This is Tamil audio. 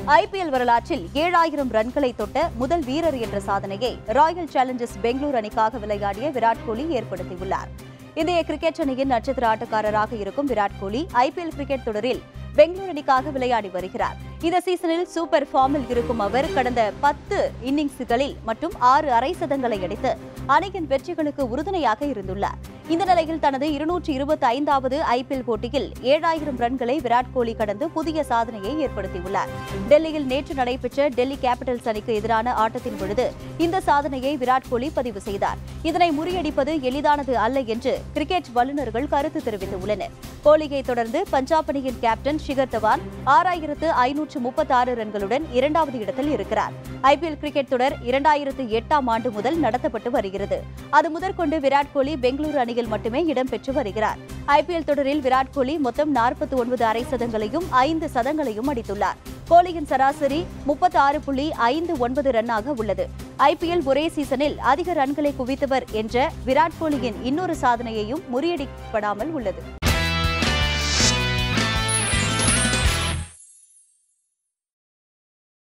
ஐபிஎல் வரலாற்றில் ஏழாயிரம் ரன்களை தொட்ட முதல் வீரர் என்ற சாதனையை ராயல் சேலஞ்சர்ஸ் பெங்களூரு அணிக்காக விளையாடிய விராட் கோலி ஏற்படுத்தியுள்ளார் இந்திய கிரிக்கெட் அணியின் நட்சத்திர ஆட்டக்காரராக இருக்கும் விராட் கோலி ஐபிஎல் கிரிக்கெட் தொடரில் பெங்களூரு அணிக்காக விளையாடி வருகிறார் இந்த சீசனில் சூப்பர் ஃபார்மில் இருக்கும் அவர் கடந்த பத்து இன்னிங்ஸ்களில் மற்றும் ஆறு அரை சதங்களை அடித்து அணியின் வெற்றிகளுக்கு உறுதுணையாக இருந்துள்ளார் இந்த நிலையில் தனது இருநூற்றி இருபத்தி ஐந்தாவது ஐபிஎல் போட்டியில் ஏழாயிரம் ரன்களை விராட் கோலி கடந்து புதிய சாதனையை ஏற்படுத்தியுள்ளார் டெல்லியில் நேற்று நடைபெற்ற டெல்லி கேபிட்டல்ஸ் அணிக்கு எதிரான ஆட்டத்தின் பொழுது இந்த சாதனையை விராட் கோலி பதிவு செய்தார் இதனை முறியடிப்பது எளிதானது அல்ல என்று கிரிக்கெட் வல்லுநர்கள் கருத்து தெரிவித்துள்ளனர் கோலியை தொடர்ந்து பஞ்சாப் அணியின் கேப்டன் ஷிகர் தவான் ஆறாயிரத்து ஐநூற்று முப்பத்தாறு ரன்களுடன் இரண்டாவது இடத்தில் இருக்கிறார் ஐபிஎல் கிரிக்கெட் தொடர் இரண்டாயிரத்து எட்டாம் ஆண்டு முதல் நடத்தப்பட்டு வருகிறது அது முதற்கொண்டு விராட் கோலி பெங்களூரு அணியில் மட்டுமே இடம்பெற்று வருகிறார் ஐபிஎல் தொடரில் விராட் கோலி மொத்தம் நாற்பத்தி ஒன்பது அரை சதங்களையும் ஐந்து சதங்களையும் அடித்துள்ளார் கோலியின் சராசரி முப்பத்தி ஆறு புள்ளி ஐந்து ஒன்பது ரன்னாக உள்ளது ஐபிஎல் ஒரே சீசனில் அதிக ரன்களை குவித்தவர் என்ற விராட் கோலியின் இன்னொரு சாதனையையும் முறியடிக்கப்படாமல் உள்ளது